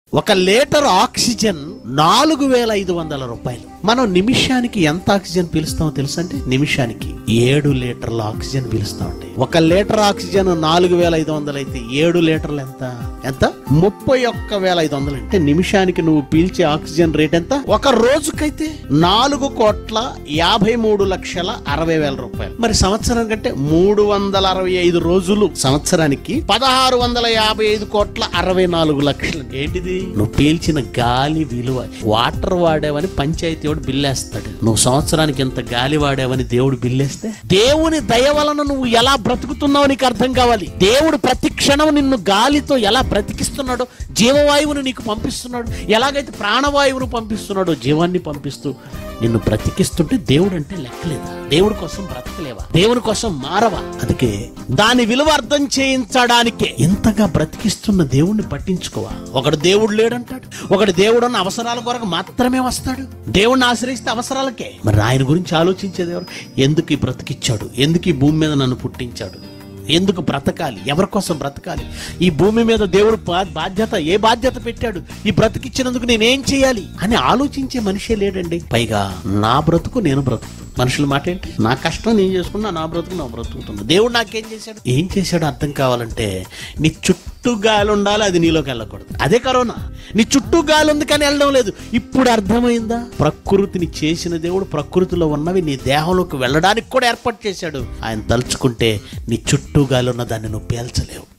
ఒక litre oxygen నాలుగు వేల ఐదు వందల రూపాయలు మనం నిమిషానికి ఎంత ఆక్సిజన్ పీలుస్తామో తెలుసంటే నిమిషానికి ఏడు లీటర్ల ఆక్సిజన్ పీలుస్తామండి ఒక లీటర్ ఆక్సిజన్ నాలుగు వేల ఐదు వందలు అయితే ఏడు లీటర్లు ఎంత ఎంత ముప్పై ఒక్క వేల ఐదు వందలు అంటే నిమిషానికి నువ్వు పీల్చే ఆక్సిజన్ రేట్ ఎంత ఒక రోజుకైతే నాలుగు కోట్ల యాభై మూడు లక్షల అరవై వేల రూపాయలు మరి సంవత్సరం కంటే మూడు వందల అరవై ఐదు రోజులు సంవత్సరానికి పదహారు వందల యాభై ఐదు కోట్ల అరవై నాలుగు లక్షలు ఏంటిది నువ్వు పీల్చిన గాలి విలువ వాటర్ వాడావని పంచాయతీ వాడు బిల్లేస్తాడు నువ్వు సంవత్సరానికి ఎంత గాలి వాడావని దేవుడు బిల్లేస్తే దేవుని దయ వలన నువ్వు ఎలా బ్రతుకుతున్నావు నీకు అర్థం కావాలి దేవుడు ప్రతి క్షణం నిన్ను గాలితో ఎలా బ్రతికిస్తున్నాడో జీవవాయువును నీకు పంపిస్తున్నాడు ఎలాగైతే ప్రాణవాయువును పంపిస్తున్నాడో జీవాన్ని పంపిస్తూ నిన్ను బ్రతికిస్తుంటే దేవుడు అంటే లెక్కలేదా దేవుడి కోసం బ్రతకలేవా దేవుని కోసం మారవా అందుకే దాని విలువ అర్థం చేయించడానికే ఇంతగా బ్రతికిస్తున్న దేవుణ్ణి పట్టించుకోవా ఒకడు దేవుడు లేడంటాడు ఒకడు దేవుడు అన్న అవసరాల కొరకు మాత్రమే వస్తాడు దేవుణ్ణి ఆశ్రయిస్తే అవసరాలకే మరి ఆయన గురించి ఆలోచించేది ఎవరు ఎందుకు ఈ బ్రతికిచ్చాడు ఎందుకు ఈ భూమి మీద నన్ను పుట్టించాడు ఎందుకు బ్రతకాలి ఎవరి కోసం బ్రతకాలి ఈ భూమి మీద దేవుడు బా- బాధ్యత ఏ బాధ్యత పెట్టాడు ఈ బ్రతికిచ్చినందుకు నేనేం చేయాలి అని ఆలోచించే మనిషే లేడండి పైగా నా బ్రతుకు నేను బ్రతుకుతాను మనుషుల మాట ఏంటి నా కష్టం నేను చేసుకున్నా నా బ్రతుకు నా బ్రతుకుతున్నా దేవుడు నాకేం చేశాడు ఏం చేశాడు అర్థం కావాలంటే నీ చుట్టూ గాలి ఉండాలి అది నీలోకి వెళ్ళకూడదు అదే కరోనా నీ చుట్టూ గాలి ఉంది కానీ వెళ్ళడం లేదు ఇప్పుడు అర్థమైందా ప్రకృతిని చేసిన దేవుడు ప్రకృతిలో ఉన్నవి నీ దేహంలోకి వెళ్ళడానికి కూడా ఏర్పాటు చేశాడు ఆయన తలుచుకుంటే నీ చుట్టూ గాలి ఉన్న దాన్ని నువ్వు పేల్చలేవు